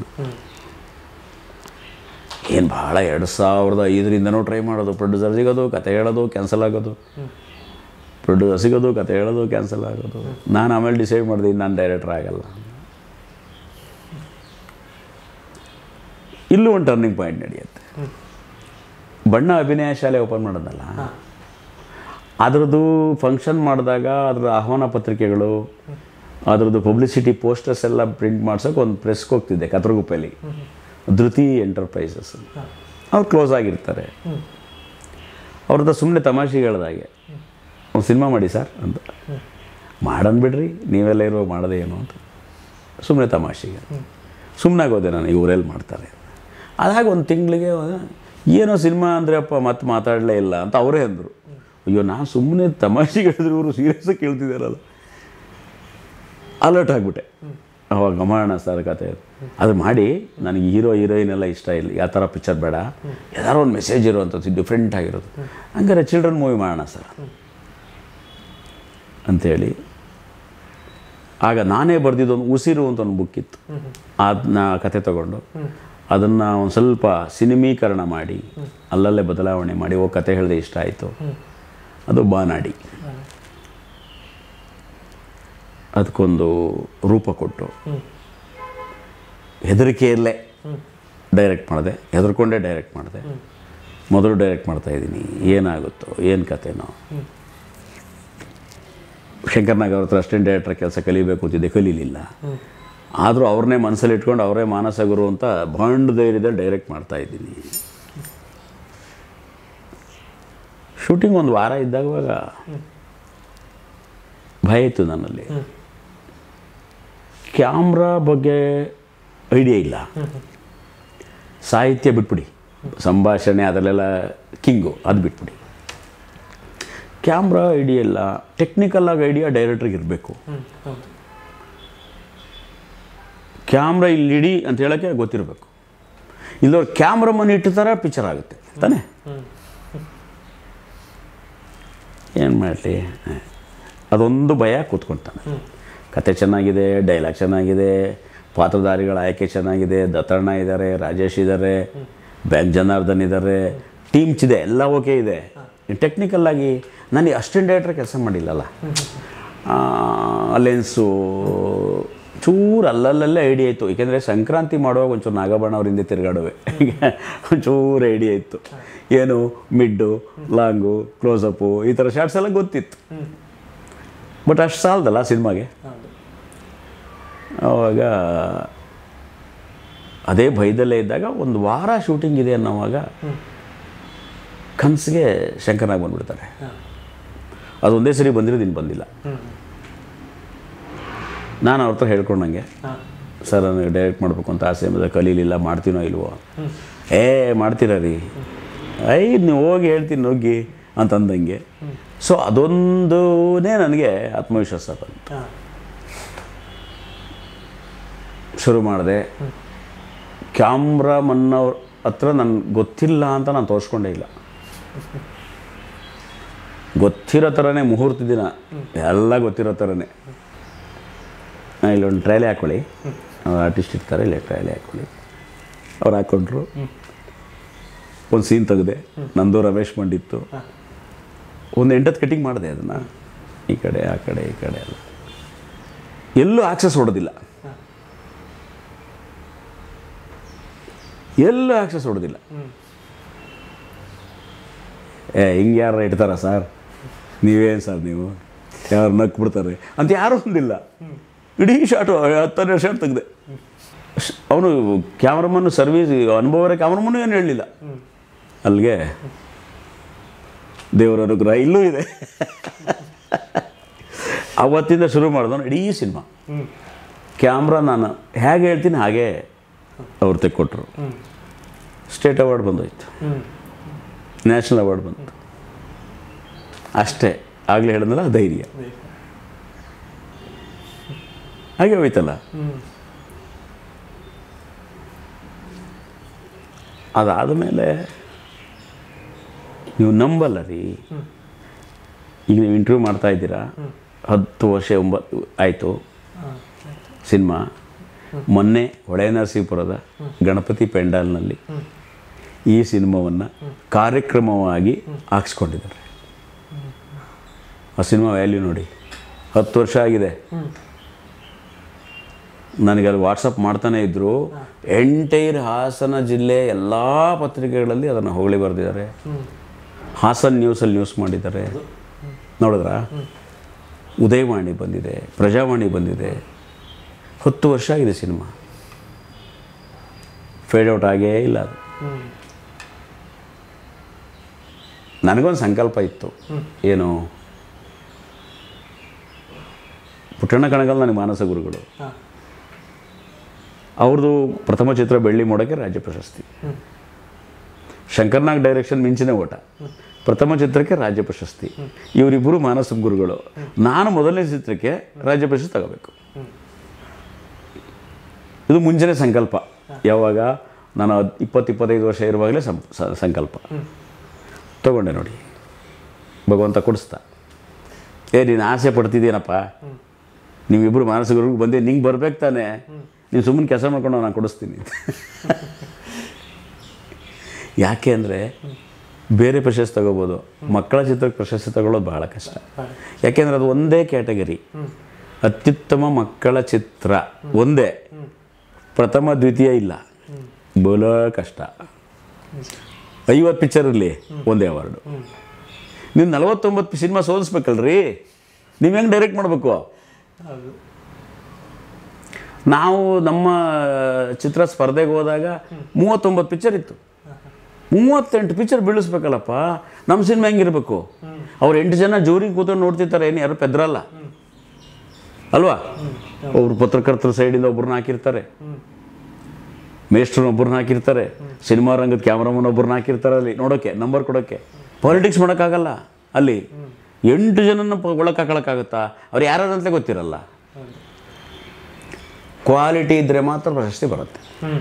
ಏನು ಭಾಳ ಎರಡು ಸಾವಿರದ ಐದರಿಂದನೂ ಟ್ರೈ ಮಾಡೋದು ಪ್ರೊಡ್ಯೂಸರ್ ಸಿಗೋದು ಕತೆ ಹೇಳೋದು ಕ್ಯಾನ್ಸಲ್ ಆಗೋದು ಪ್ರೊಡ್ಯೂಸರ್ ಸಿಗೋದು ಕತೆ ಹೇಳೋದು ಕ್ಯಾನ್ಸಲ್ ಆಗೋದು ನಾನು ಆಮೇಲೆ ಡಿಸೈಡ್ ಮಾಡಿದೆ ನಾನು ಡೈರೆಕ್ಟರ್ ಆಗಲ್ಲ ಇಲ್ಲೂ ಒಂದು ಟರ್ನಿಂಗ್ ಪಾಯಿಂಟ್ ನಡೆಯುತ್ತೆ ಬಣ್ಣ ಅಭಿನಯ ಶಾಲೆ ಓಪನ್ ಮಾಡೋದಲ್ಲ ಅದರದ್ದು ಫಂಕ್ಷನ್ ಮಾಡಿದಾಗ ಅದ್ರ ಆಹ್ವಾನ ಪತ್ರಿಕೆಗಳು ಅದರದ್ದು ಪಬ್ಲಿಸಿಟಿ ಪೋಸ್ಟರ್ಸ್ ಎಲ್ಲ ಪ್ರಿಂಟ್ ಮಾಡ್ಸೋಕೆ ಒಂದು ಪ್ರೆಸ್ಗೆ ಹೋಗ್ತಿದ್ದೆ ಕತ್ರಗುಪ್ಪೆಯಲ್ಲಿ ಧೃತಿ ಎಂಟರ್ಪ್ರೈಸಸ್ ಅವ್ರು ಕ್ಲೋಸ್ ಆಗಿರ್ತಾರೆ ಅವ್ರದ್ದು ಸುಮ್ಮನೆ ತಮಾಷೆಗೆ ಹೇಳ್ದಾಗೆ ಒಂದು ಸಿನಿಮಾ ಮಾಡಿ ಸರ್ ಅಂತ ಮಾಡನ್ ಬಿಡ್ರಿ ನೀವೆಲ್ಲ ಇರೋ ಮಾಡೋದೇ ಏನು ಅಂತ ಸುಮ್ಮನೆ ತಮಾಷೆಗೆ ಸುಮ್ಮನಾಗೋದೆ ನಾನು ಇವರೆಲ್ಲಿ ಮಾಡ್ತಾರೆ ಅದಾಗ ಒಂದು ತಿಂಗಳಿಗೆ ಏನೋ ಸಿನಿಮಾ ಅಂದರೆ ಅಪ್ಪ ಮತ್ತೆ ಮಾತಾಡಲೇ ಇಲ್ಲ ಅಂತ ಅವರೇ ಅಂದರು ಅಯ್ಯೋ ನಾನು ಸುಮ್ಮನೆ ತಮಾಷೆಗೆ ಹೇಳಿದ್ರು ಇವರು ಸೀರಿಯಸ್ಸಾಗಿ ಕೇಳ್ತಿದ್ದಾರಲ್ಲ ಅಲರ್ಟ್ ಆಗಿಬಿಟ್ಟೆ ಅವಾಗ ಮಾಡೋಣ ಸರ್ ಕತೆ ಅದು ಮಾಡಿ ನನಗೆ ಹೀರೋ ಹೀರೋಯಿನ್ ಎಲ್ಲ ಇಷ್ಟ ಇಲ್ಲ ಯಾವ ಥರ ಪಿಕ್ಚರ್ ಬೇಡ ಯಾವ್ದಾರು ಒಂದು ಮೆಸೇಜ್ ಇರುವಂಥದ್ದು ಡಿಫ್ರೆಂಟ್ ಆಗಿರೋದು ಹಂಗಾರೆ ಚಿಲ್ಡ್ರನ್ ಮೂವಿ ಮಾಡೋಣ ಸರ್ ಅಂಥೇಳಿ ಆಗ ನಾನೇ ಬರೆದಿದ್ದು ಒಂದು ಉಸಿರು ಅಂತ ಒಂದು ಬುಕ್ ಇತ್ತು ಅದನ್ನ ಕತೆ ತಗೊಂಡು ಅದನ್ನು ಒಂದು ಸ್ವಲ್ಪ ಸಿನಿಮೀಕರಣ ಮಾಡಿ ಅಲ್ಲಲ್ಲೇ ಬದಲಾವಣೆ ಮಾಡಿ ಓ ಕತೆ ಹೇಳಿದೆ ಇಷ್ಟ ಆಯಿತು ಅದು ಬಾನಾಡಿ ಅದಕ್ಕೊಂದು ರೂಪ ಕೊಟ್ಟು ಹೆದರಿಕೆಯಲ್ಲೇ ಡೈರೆಕ್ಟ್ ಮಾಡಿದೆ ಹೆದರ್ಕೊಂಡೇ ಡೈರೆಕ್ಟ್ ಮಾಡಿದೆ ಮೊದಲು ಡೈರೆಕ್ಟ್ ಮಾಡ್ತಾ ಇದ್ದೀನಿ ಏನಾಗುತ್ತೋ ಏನು ಕತೆನೋ ಶಂಕರ್ನಾಗ್ ಅವ್ರ ಹತ್ರ ಅಸಿಸ್ಟೆಂಟ್ ಡೈರೆಕ್ಟರ್ ಕೆಲಸ ಕಲಿಬೇಕು ಅಂತಿದ್ದೆ ಕಲೀಲಿಲ್ಲ ಆದರೂ ಅವ್ರನ್ನೇ ಮನಸ್ಸಲ್ಲಿ ಇಟ್ಕೊಂಡು ಅವರೇ ಮಾನಸ ಗುರು ಅಂತ ಬಾಂಡ್ ಧೈರ್ಯದಲ್ಲಿ ಡೈರೆಕ್ಟ್ ಮಾಡ್ತಾ ಇದ್ದೀನಿ ಶೂಟಿಂಗ್ ಒಂದು ವಾರ ಇದ್ದಾಗುವಾಗ ಭಯ ಇತ್ತು ನನ್ನಲ್ಲಿ ಕ್ಯಾಮ್ರಾ ಬಗ್ಗೆ ಐಡಿಯಾ ಇಲ್ಲ ಸಾಹಿತ್ಯ ಬಿಟ್ಬಿಡಿ ಸಂಭಾಷಣೆ ಅದರಲ್ಲೆಲ್ಲ ಕಿಂಗು ಅದು ಬಿಟ್ಬಿಡಿ ಕ್ಯಾಮ್ರಾ ಐಡಿಯಾ ಇಲ್ಲ ಟೆಕ್ನಿಕಲ್ ಆಗಿ ಐಡಿಯಾ ಡೈರೆಕ್ಟ್ರಿಗೆ ಇರಬೇಕು ಹ್ಮ್ ಹೌದು ಕ್ಯಾಮ್ರಾ ಇಲ್ಲಿ ಇಡಿ ಅಂತ ಹೇಳೋಕ್ಕೆ ಗೊತ್ತಿರಬೇಕು ಇಲ್ಲವ್ರು ಕ್ಯಾಮ್ರಮನ್ ಇಟ್ಟಿರ್ತಾರೆ ಪಿಕ್ಚರ್ ಆಗುತ್ತೆ ತಾನೇ ಏನು ಮಾಡಲಿ ಅದೊಂದು ಭಯ ಕೂತ್ಕೊಂತಾನೆ ಕತೆ ಚೆನ್ನಾಗಿದೆ ಡೈಲಾಗ್ ಚೆನ್ನಾಗಿದೆ ಪಾತ್ರಧಾರಿಗಳ ಆಯ್ಕೆ ಚೆನ್ನಾಗಿದೆ ದತ್ತಣ್ಣ ಇದ್ದಾರೆ ರಾಜೇಶ್ ಇದ್ದಾರೆ ಬ್ಯಾಂಕ್ ಜನಾರ್ದನ್ ಇದ್ದಾರೆ ಟೀಮ್ಸ್ ಇದೆ ಎಲ್ಲ ಓಕೆ ಇದೆ ಟೆಕ್ನಿಕಲ್ ಆಗಿ ನನಗೆ ಅಸಿಸ್ಟೆಂಟ್ ಡೈರೆಕ್ಟರ್ ಕೆಲಸ ಮಾಡಿಲ್ಲಲ್ಲ ಲೆನ್ಸು ಚೂರು ಅಲ್ಲಲ್ಲಲ್ಲೇ ಐಡಿಯಾ ಇತ್ತು ಏಕೆಂದರೆ ಸಂಕ್ರಾಂತಿ ಮಾಡುವಾಗ ಒಂಚೂರು ನಾಗಬಣ್ಣ ಅವ್ರ ಹಿಂದೆ ತಿರುಗಾಡುವೆ ಒಂಚೂರು ಐಡಿಯಾ ಇತ್ತು ಏನು ಮಿಡ್ಡು ಲಾಂಗು ಕ್ಲೋಸಪ್ಪು ಈ ಥರ ಶಾರ್ಟ್ಸ್ ಎಲ್ಲ ಗೊತ್ತಿತ್ತು ಬಟ್ ಅಷ್ಟು ಸಾಲದಲ್ಲ ಸಿನಿಮಾಗೆ ಹೌದು ಆವಾಗ ಅದೇ ಭಯದಲ್ಲೇ ಇದ್ದಾಗ ಒಂದು ವಾರ ಶೂಟಿಂಗ್ ಇದೆ ಅನ್ನೋವಾಗ ಕನಸಿಗೆ ಶಂಕರ್ನಾಗ್ ಬಂದ್ಬಿಡ್ತಾರೆ ಅದೊಂದೇ ಸರಿ ಬಂದಿರೋದು ಇನ್ನು ಬಂದಿಲ್ಲ ಹ್ಮ್ ನಾನು ಅವ್ರ ಹತ್ರ ಹೇಳ್ಕೊಂಡಂಗೆ ಹಾಂ ಸರ್ ನನಗೆ ಡೈರೆಕ್ಟ್ ಮಾಡಬೇಕು ಅಂತ ಆಸೆ ಮೇಲೆ ಕಲೀಲಿಲ್ಲ ಮಾಡ್ತೀನೋ ಇಲ್ವೋ ಏ ಮಾಡ್ತೀರಾ ರೀ ಐ ನೀವು ಹೋಗಿ ಹೇಳ್ತೀನಿ ನುಗ್ಗಿ ಅಂತಂದಂಗೆ ಸೊ ಅದೊಂದೇ ನನಗೆ ಆತ್ಮವಿಶ್ವಾಸ ಬಂತು ಹಾಂ ಶುರು ಮಾಡಿದೆ ಕ್ಯಾಮ್ರಾ ಮನ್ನವ್ರ ಹತ್ರ ನನಗೆ ಗೊತ್ತಿಲ್ಲ ಅಂತ ನಾನು ತೋರಿಸ್ಕೊಂಡೇ ಇಲ್ಲ ಗೊತ್ತಿರೋ ಥರನೇ ಮುಹೂರ್ತ ದಿನ ಎಲ್ಲ ಗೊತ್ತಿರೋ ಥರನೇ ಆ, ಇಲ್ಲೊಂದು ಟ್ರೈಲೆ ಹಾಕ್ಕೊಳ್ಳಿ ಅವ್ರು ಆರ್ಟಿಸ್ಟ್ ಇರ್ತಾರೆ ಇಲ್ಲಿ ಟ್ರೈಲೆ ಹಾಕ್ಕೊಳ್ಳಿ ಅವ್ರು ಹಾಕ್ಕೊಂಡ್ರು ಒಂದು ಸೀನ್ ತೆಗೆದೆ ನಂದು ರಮೇಶ್ ಮಂಡಿತ್ತು ಒಂದು ಎಂಟತ್ತು ಕಟಿಂಗ್ ಮಾಡಿದೆ ಅದನ್ನು ಈ ಕಡೆ ಆ ಕಡೆ ಈ ಕಡೆ ಎಲ್ಲ ಎಲ್ಲೂ ಆಕ್ಸಸ್ ಹೊಡೋದಿಲ್ಲ ಎಲ್ಲೂ ಆಕ್ಸಸ್ ಹೊಡೋದಿಲ್ಲ ಏ ಹಿಂಗೆ ಯಾರು ಇಡ್ತಾರ ಸರ್ ನೀವೇನು ಸರ್ ನೀವು ಯಾರು ನಕ್ ಬಿಡ್ತಾರೆ ಅಂತ ಯಾರೂ ಒಂದಿಲ್ಲ ಇಡೀ ಶಾಟು ಹತ್ತನೇ ಶಾಟ್ ತೆಗ್ದೆ ಅವನು ಕ್ಯಾಮ್ರಮನ್ನು ಸರ್ವೀಸ್ ಅನುಭವರ ಕ್ಯಾಮ್ರಮನ್ನು ಏನು ಹೇಳಲಿಲ್ಲ ಅಲ್ಲಿಗೆ ದೇವರ ಅನುಗ್ರಹ ಇಲ್ಲೂ ಇದೆ ಅವತ್ತಿಂದ ಶುರು ಮಾಡಿದವನು ಇಡೀ ಸಿನಿಮಾ ಹ್ಞೂ ಕ್ಯಾಮ್ರಾ ನಾನು ಹೇಗೆ ಹೇಳ್ತೀನಿ ಹಾಗೆ ಅವ್ರು ತೆಕ್ಕೊಟ್ರು ಸ್ಟೇಟ್ ಅವಾರ್ಡ್ ಬಂದೋಯ್ತು ಹ್ಞೂ ನ್ಯಾಷನಲ್ ಅವಾರ್ಡ್ ಬಂತು ಅಷ್ಟೇ ಆಗಲೇ ಹೇಳಿದ್ನಲ್ಲ ಧೈರ್ಯ ಹಾಗೆ ಹೋಯ್ತಲ್ಲ ಹ್ಞೂ ಅದಾದ ಮೇಲೆ ನೀವು ನಂಬಲ್ಲ ರೀ ಈಗ ನೀವು ಇಂಟರ್ವ್ಯೂ ಮಾಡ್ತಾ ಇದ್ದೀರಾ ಹತ್ತು ವರ್ಷ ಒಂಬತ್ತು ಆಯಿತು ಹಾಂ ಸಿನಿಮಾ ಮೊನ್ನೆ ಹೊಳೆ ನರಸೀಪುರದ ಗಣಪತಿ ಪೆಂಡಾಲ್ನಲ್ಲಿ ಈ ಸಿನಿಮಾವನ್ನು ಕಾರ್ಯಕ್ರಮವಾಗಿ ಹಾಕ್ಸ್ಕೊಂಡಿದ್ದಾರೆ ಆ ಸಿನಿಮಾ ವ್ಯಾಲ್ಯೂ ನೋಡಿ ಹತ್ತು ವರ್ಷ ಆಗಿದೆ ನನಗೆ ಅಲ್ಲಿ ವಾಟ್ಸಪ್ ಮಾಡ್ತಾನೆ ಇದ್ದರು ಎಂಟೈರ್ ಹಾಸನ ಜಿಲ್ಲೆ ಎಲ್ಲ ಪತ್ರಿಕೆಗಳಲ್ಲಿ ಅದನ್ನು ಹೊಗಳಿ ಬರೆದಿದ್ದಾರೆ ಹಾಸನ್ ನ್ಯೂಸಲ್ಲಿ ನ್ಯೂಸ್ ಮಾಡಿದ್ದಾರೆ ನೋಡಿದ್ರಾ ಉದಯವಾಣಿ ಬಂದಿದೆ ಪ್ರಜಾವಾಣಿ ಬಂದಿದೆ ಹತ್ತು ವರ್ಷ ಆಗಿದೆ ಸಿನಿಮಾ ಫೇಡ್ ಔಟ್ ಆಗೇ ಇಲ್ಲ ಅದು ಹ್ಞೂ ನನಗೊಂದು ಸಂಕಲ್ಪ ಇತ್ತು ಏನು ಪುಟ್ಟಣ್ಣ ಕಣಗಲ್ ನನಗೆ ಮಾನಸ ಗುರುಗಳು ಹಾಂ ಅವ್ರದ್ದು ಪ್ರಥಮ ಚಿತ್ರ ಬೆಳ್ಳಿ ಮೋಡಕ್ಕೆ ರಾಜ್ಯ ಪ್ರಶಸ್ತಿ ಶಂಕರ್ನಾಗ್ ಡೈರೆಕ್ಷನ್ ಮಿಂಚಿನ ಓಟ ಪ್ರಥಮ ಚಿತ್ರಕ್ಕೆ ರಾಜ್ಯ ಪ್ರಶಸ್ತಿ ಇವರಿಬ್ಬರು ಮಾನಸ ಗುರುಗಳು ನಾನು ಮೊದಲನೇ ಚಿತ್ರಕ್ಕೆ ರಾಜ್ಯ ಪ್ರಶಸ್ತಿ ತಗೋಬೇಕು ಇದು ಮುಂಚೆನೇ ಸಂಕಲ್ಪ ಯಾವಾಗ ನಾನು ಹದ್- ಇಪ್ಪತ್ತು ಇಪ್ಪತ್ತೈದು ವರ್ಷ ಇರುವಾಗಲೇ ಸಂ ಸ- ಸಂಕಲ್ಪ ತಗೊಂಡೆ ನೋಡಿ ಭಗವಂತ ಕೊಡಿಸ್ತ ಏ ನೀನು ಆಸೆ ಪಡ್ತಿದ್ದೀನಪ್ಪ ನೀವಿಬ್ಬರು ಮಾನಸ ಗುರುಗಳು ಬಂದೆ ನಿಂಗೆ ಬರ್ಬೇಕು ತಾನೆ ನೀನು ಸುಮ್ಮನೆ ಕೆಲಸ ಮಾಡ್ಕೊಂಡು ನಾನು ಕೊಡಿಸ್ತೀನಿ ಯಾಕೆ ಅಂದರೆ ಬೇರೆ ಪ್ರಶಸ್ತಿ ತಗೋಬೋದು ಮಕ್ಕಳ ಚಿತ್ರಕ್ಕೆ ಪ್ರಶಸ್ತಿ ತಗೊಳ್ಳೋದು ಬಹಳ ಕಷ್ಟ ಯಾಕೆಂದರೆ ಅದು ಒಂದೇ ಕ್ಯಾಟಗರಿ ಅತ್ಯುತ್ತಮ ಮಕ್ಕಳ ಚಿತ್ರ ಒಂದೇ ಪ್ರಥಮ ದ್ವಿತೀಯ ಇಲ್ಲ ಬೋಲೋ ಕಷ್ಟ ಐವತ್ತು ಪಿಕ್ಚರ್ ಇರಲಿ ಒಂದೇ ಅವಾರ್ಡು ನೀವು ನಲವತ್ತೊಂಬತ್ತು ಸಿನಿಮಾ ಸೋಲಿಸ್ಬೇಕಲ್ರಿ ನೀವು ಹೆಂಗೆ ಡೈರೆಕ್ಟ್ ಮಾಡಬೇಕು ಹೌದು ನಾವು ನಮ್ಮ ಚಿತ್ರ ಸ್ಪರ್ಧೆಗೆ ಹೋದಾಗ ಮೂವತ್ತೊಂಬತ್ತು ಪಿಕ್ಚರ್ ಇತ್ತು ಮೂವತ್ತೆಂಟು ಪಿಕ್ಚರ್ ಬೀಳಿಸ್ಬೇಕಲ್ಲಪ್ಪ ನಮ್ಮ ಸಿನಿಮಾ ಹೆಂಗಿರ್ಬೇಕು ಅವ್ರು ಎಂಟು ಜನ ಜೂರಿಗೆ ಕೂತ್ಕೊಂಡು ನೋಡ್ತಿರ್ತಾರೆ ಏನು ಯಾರು ಪೆದ್ರಲ್ಲ ಅಲ್ವಾ ಒಬ್ರು ಪತ್ರಕರ್ತರ ಸೈಡಿಂದ ಒಬ್ರನ್ನ ಹಾಕಿರ್ತಾರೆ ಮೇಸ್ಟ್ರನ್ನ ಒಬ್ಬರನ್ನ ಹಾಕಿರ್ತಾರೆ ಸಿನಿಮಾ ರಂಗದ ಕ್ಯಾಮ್ರಾಮನ್ ಒಬ್ಬರನ್ನ ಹಾಕಿರ್ತಾರೆ ಅಲ್ಲಿ ನೋಡೋಕ್ಕೆ ನಂಬರ್ ಕೊಡೋಕ್ಕೆ ಪಾಲಿಟಿಕ್ಸ್ ಮಾಡೋಕ್ಕಾಗಲ್ಲ ಅಲ್ಲಿ ಎಂಟು ಜನನ ಪ- ಒಳಕ್ಕೆ ಹಾಕೊಳಕ್ಕಾಗುತ್ತಾ ಅವ್ರು ಯಾರಂತಲೇ ಗೊತ್ತಿರಲ್ಲ ಕ್ವಾಲಿಟಿ ಇದ್ದರೆ ಮಾತ್ರ ಪ್ರಶಸ್ತಿ ಬರುತ್ತೆ ಹ್ಞೂ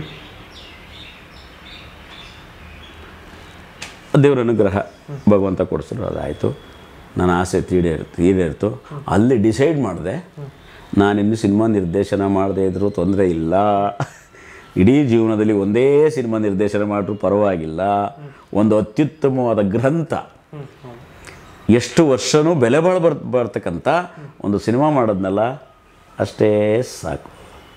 ದೇವರ ಅನುಗ್ರಹ ಭಗವಂತ ಕೊಡಿಸಿದ್ರು ಅದಾಯಿತು ನನ್ನ ಆಸೆ ತೀಡೇರ್ತು ಈಡೇರ್ತು ಅಲ್ಲಿ ಡಿಸೈಡ್ ಮಾಡಿದೆ ನಾನಿನ್ನು ಸಿನಿಮಾ ನಿರ್ದೇಶನ ಮಾಡದೇ ಇದ್ರೂ ತೊಂದರೆ ಇಲ್ಲ ಇಡೀ ಜೀವನದಲ್ಲಿ ಒಂದೇ ಸಿನಿಮಾ ನಿರ್ದೇಶನ ಮಾಡಿದ್ರು ಪರವಾಗಿಲ್ಲ ಒಂದು ಅತ್ಯುತ್ತಮವಾದ ಗ್ರಂಥ ಎಷ್ಟು ವರ್ಷನೂ ಬೆಲೆ ಬಾಳ ಬರ್ ಬರ್ತಕ್ಕಂಥ ಒಂದು ಸಿನಿಮಾ ಮಾಡೋದ್ನಲ್ಲ ಅಷ್ಟೇ ಸಾಕು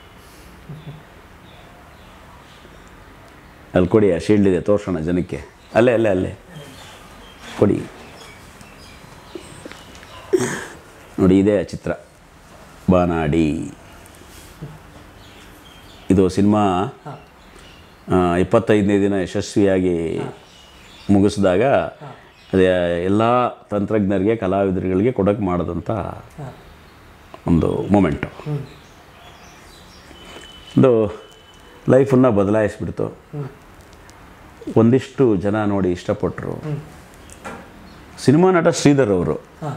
ಅಲ್ಲಿ ಕೊಡಿ ಆ ಶೀಲ್ಡ್ ಇದೆ ತೋರ್ಸೋಣ ಜನಕ್ಕೆ ಅಲ್ಲೇ ಅಲ್ಲೇ ಅಲ್ಲೇ ಕೊಡಿ ನೋಡಿ ಇದೇ ಆ ಚಿತ್ರ ಬಾನಾಡಿ ಇದು ಸಿನಿಮಾ ಇಪ್ಪತ್ತೈದನೇ ದಿನ ಯಶಸ್ವಿಯಾಗಿ ಮುಗಿಸಿದಾಗ ಅದೇ ಎಲ್ಲ ತಂತ್ರಜ್ಞರಿಗೆ ಕಲಾವಿದರುಗಳಿಗೆ ಕೊಡಕ್ಕೆ ಮಾಡಿದಂಥ ಒಂದು ಮೂಮೆಂಟು ಒಂದು ಲೈಫನ್ನು ಬದಲಾಯಿಸ್ಬಿಡ್ತು ಒಂದಿಷ್ಟು ಜನ ನೋಡಿ ಇಷ್ಟಪಟ್ಟರು ಸಿನಿಮಾ ನಟ ಶ್ರೀಧರ್ ಅವರು ಹಾಂ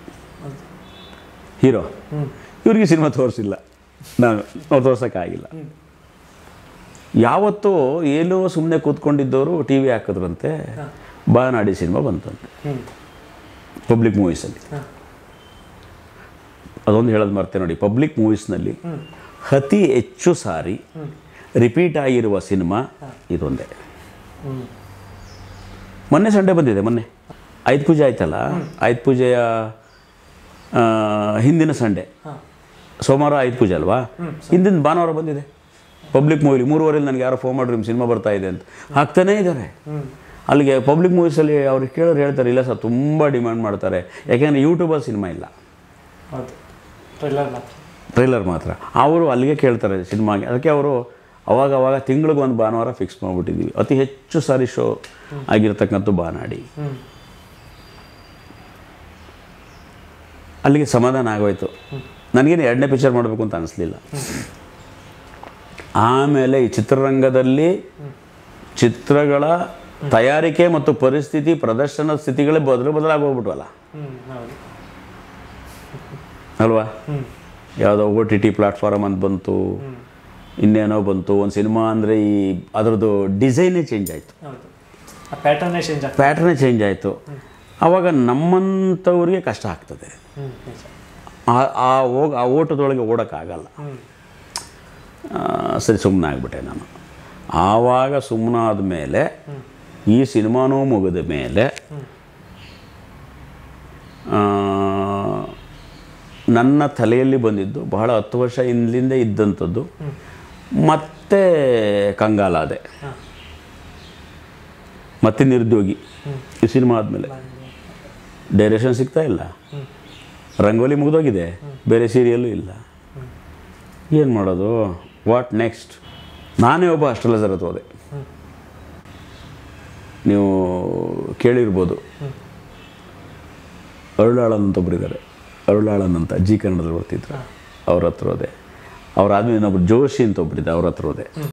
ಹೀರೋ ಇವ್ರಿಗೆ ಸಿನಿಮಾ ತೋರಿಸಿಲ್ಲ ನಾನು ನಾವು ತೋರ್ಸೋಕ್ಕಾಗಿಲ್ಲ ಯಾವತ್ತೋ ಏನೋ ಸುಮ್ಮನೆ ಕೂತ್ಕೊಂಡಿದ್ದವರು ಟಿ ವಿ ಹಾಕಿದ್ರಂತೆ ಬಾನಾಡಿ ಸಿನಿಮಾ ಬಂತಂತೆ ಹ್ಞೂ ಪಬ್ಲಿಕ್ ಮೂವೀಸಲ್ಲಿ ಹಾಂ ಅದೊಂದು ಹೇಳೋದು ಮರ್ತೆ ನೋಡಿ ಪಬ್ಲಿಕ್ ಮೂವೀಸ್ನಲ್ಲಿ ಅತಿ ಹೆಚ್ಚು ಸಾರಿ ರಿಪೀಟ್ ಆಗಿರುವ ಸಿನಿಮಾ ಇದೊಂದೇ ಹ್ಞೂ ಮೊನ್ನೆ ಸಂಡೇ ಬಂದಿದೆ ಮೊನ್ನೆ ಆಯುಧ ಪೂಜೆ ಆಯ್ತಲ್ಲ ಆಯುಧ ಪೂಜೆಯ ಆ, ಹಿಂದಿನ ಸಂಡೇ ಹಾಂ ಸೋಮವಾರ ಆಯುಧ ಪೂಜೆ ಅಲ್ವಾ ಹಿಂದಿನ ಭಾನುವಾರ ಬಂದಿದೆ ಪಬ್ಲಿಕ್ ಮೂವಿಲಿ ಮೂರುವರೆಲಿ ನನಗೆ ಯಾರೋ ಫೋನ್ ಮಾಡಿರಿ ನಿಮ್ಮ ಸಿನಿಮಾ ಬರ್ತಾ ಇದೆ ಅಂತ ಹಾಕ್ತಾನೇ ಇದ್ದಾರೆ ಹ್ಞೂ ಅಲ್ಲಿಗೆ ಪಬ್ಲಿಕ್ ಮೂವೀಸಲ್ಲಿ ಅವ್ರಿಗೆ ಕೇಳೋರು ಹೇಳ್ತಾರೆ ಇಲ್ಲ ಸರ್ ತುಂಬ ಡಿಮ್ಯಾಂಡ್ ಮಾಡ್ತಾರೆ ಯಾಕೆಂದರೆ ಯೂಟ್ಯೂಬಲ್ಲಿ ಸಿನಿಮಾ ಇಲ್ಲ ಹೌದು ಟ್ರೈಲರ್ ಮಾತ್ರ ಟ್ರೈಲರ್ ಮಾತ್ರ ಅವರು ಅಲ್ಲಿಗೆ ಕೇಳ್ತಾರೆ ಸಿನಿಮಾಗೆ ಅದಕ್ಕೆ ಅವರು ಅವಾಗ ಅವಾಗ ತಿಂಗಳಿಗೆ ಒಂದು ಭಾನುವಾರ ಫಿಕ್ಸ್ ಮಾಡಿಬಿಟ್ಟಿದ್ವಿ ಅತಿ ಹೆಚ್ಚು ಸಾರಿ ಶೋ ಆಗಿರ್ತಕ್ಕಂಥ ಬಾನಾಡಿ ಹ್ಞೂ ಅಲ್ಲಿಗೆ ಸಮಾಧಾನ ಆಗೋಯ್ತು ನನಗೇನು ಎರಡನೇ ಪಿಕ್ಚರ್ ಮಾಡಬೇಕು ಅಂತ ಅನಿಸ್ಲಿಲ್ಲ ಆಮೇಲೆ ಈ ಚಿತ್ರರಂಗದಲ್ಲಿ ಚಿತ್ರಗಳ ತಯಾರಿಕೆ ಮತ್ತು ಪರಿಸ್ಥಿತಿ ಪ್ರದರ್ಶನ ಸ್ಥಿತಿಗಳೇ ಬದಲು ಬದಲಾಗೋಗ್ಬಿಟ್ವಲ್ಲ ಹ್ಞೂ ಹೌದು ಅಲ್ವಾ ಹ್ಞೂ ಯಾವುದೋ ಓ ಟಿ ಟಿ ಪ್ಲಾಟ್ಫಾರಮ್ ಅಂತ ಬಂತು ಇನ್ನೇನೋ ಬಂತು ಒಂದು ಸಿನಿಮಾ ಅಂದರೆ ಈ ಅದರದ್ದು ಡಿಸೈನೇ ಚೇಂಜ್ ಆಯಿತು ಹೌದು ಆ ಪ್ಯಾಟರ್ನೇ ಚೇಂಜ್ ಆಗ್ತದೆ ಪ್ಯಾಟ್ರನೇ ಚೇಂಜ್ ಆಯಿತು ಆವಾಗ ನಮ್ಮಂಥವ್ರಿಗೆ ಕಷ್ಟ ಆಗ್ತದೆ ಹ್ಞೂ ನಿಜ ಆ- ಆ ಹೋಗಿ ಆ ಓಟದೊಳಗೆ ಓಡೋಕ್ಕಾಗಲ್ಲ ಹ್ಞೂ ಆ, ಸರಿ ಸುಮ್ಮನೆ ಆಗಿಬಿಟ್ಟೆ ನಾನು ಆವಾಗ ಸುಮ್ಮನಾದ ಮೇಲೆ ಈ ಸಿನಿಮಾನೂ ಮುಗಿದ ಮೇಲೆ ಆ, ನನ್ನ ತಲೆಯಲ್ಲಿ ಬಂದಿದ್ದು ಬಹಳ ಹತ್ತು ವರ್ಷ ಹಿಂದಿಂದ ಇದ್ದಂಥದ್ದು ಮತ್ತೆ ಕಂಗಾಲಾದೆ ಮತ್ತೆ ನಿರುದ್ಯೋಗಿ ಈ ಸಿನಿಮಾ ಆದಮೇಲೆ ಡೈರೆಕ್ಷನ್ ಸಿಗ್ತಾ ಇಲ್ಲ ರಂಗೋಲಿ ಮುಗಿದೋಗಿದೆ ಬೇರೆ ಸೀರಿಯಲ್ಲು ಇಲ್ಲ ಏನು ಮಾಡೋದು ವಾಟ್ ನೆಕ್ಸ್ಟ್ ನಾನೇ ಒಬ್ಬ ಅಸ್ಟ್ರಾಲಜರ್ ಹತ್ರ ಹೋದೆ ನೀವು ಕೇಳಿರ್ಬೋದು ಅರುಳಾಳನ್ ಅಂತ ಒಬ್ಬರಿದ್ದಾರೆ ಅರುಳಾಳನ್ ಅಂತ ಜಿ ಕನ್ನಡದಲ್ಲಿ ಬರ್ತಿದ್ರು ಅವ್ರ ಹತ್ರ ಹೋದೆ ಅವ್ರಾದ್ಮೇಲೆ ಇನ್ನೊಬ್ರು ಜೋಶಿ ಅಂತ ಒಬ್ಬರಿದ್ದೆ ಅವ್ರ ಹತ್ರ ಹೋದೆ